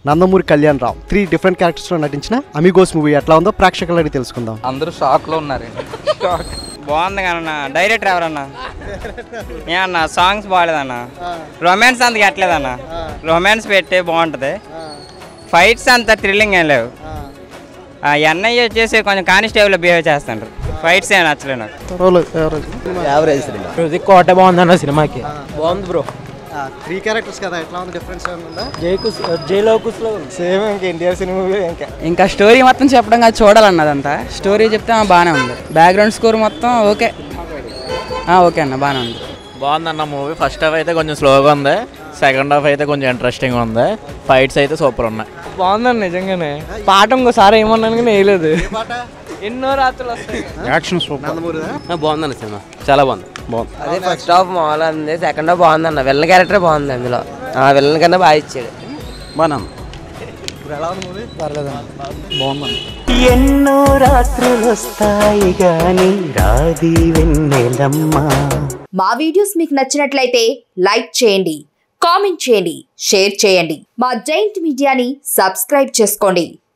Nandamuri Kalyan Rao three different క్యారెక్టర్స్లో నటించిన Amigos movie ఎట్లా ఉందో ప్రేక్షకులని తెలుసుకుందాం అందరూ షాక్ లో ఉన్నారండి షాక్ బాగుంది కదన్న డైరెక్టర్ ఎవరన్నా ఏ అన్న సాంగ్స్ బాగాలేదన్న రొమాన్స్ అంత ఎట్లేదన్న రొమాన్స్ పెట్టి బాగుంటుంది ఫైట్స్ అంత థ్రిల్లింగ్ ఏం లేవు ఆ ఎన్ఐ వచ్చేసి కొంచెం కానిస్టేబుల్ బిహేవ్ చేస్తుంటారు ఫైట్స్ ఏం నచ్చలేదు నాకు యావరేజ్ మ్యూజిక్ కోట బాగుందన్న సినిమాకి బాగుంది బ్రో త్రీ క్యారెక్టర్స్ కదా ఎట్లా ఉంది డిఫరెన్స్ ఉందా జైకుస్ జైలో కుస్లో సేమ్ ఇంకా ఎన్టీఆర్ సినిమా ఇంకా ఇంకా స్టోరీ మొత్తం చెప్పడం కాదు చూడాలన్న అదంతా స్టోరీ చెప్తే ఆ, బాగానే ఉంది బ్యాక్గ్రౌండ్ స్కోర్ మొత్తం ఓకే ఆ, ఓకే అన్న బాగానే ఉంది బాగుందన్న మూవీ ఫస్ట్ హాఫ్ అయితే కొంచెం స్లోగా ఉంది సెకండ్ హాఫ్ అయితే కొంచెం ఇంట్రెస్టింగ్ ఉంది ఫైట్స్ అయితే సూపర్ ఉన్నాయి బాగుందన్న నిజంగానే పాట ఇంకోసారి ఏమన్నాను కానీ వేయలేదు ఎన్నో రాత్రులు వస్తాయి యాక్షన్ సూపర్ బాగుందన్న సినిమా చాలా బాగుంది బాగుంది అదే ఫస్ట్ హాఫ్ మామూలుగా ఉంది సెకండ్ హాఫ్ బాగుంది అన్న విల్లన్ క్యారెక్టర్ బాగుంది అందులో ఆ విల్లన్ కన్నా బాగా ఇచ్చాడు బాగున్నాను ఎన్నో రాత్రులొస్తాయి గాని రాది వెన్నెలమ్మా మా వీడియోస్ మీకు నచ్చినట్లయితే లైక్ చేయండి కామెంట్ చేయండి షేర్ చేయండి మా జైంట్ మీడియాని సబ్స్క్రైబ్ చేసుకోండి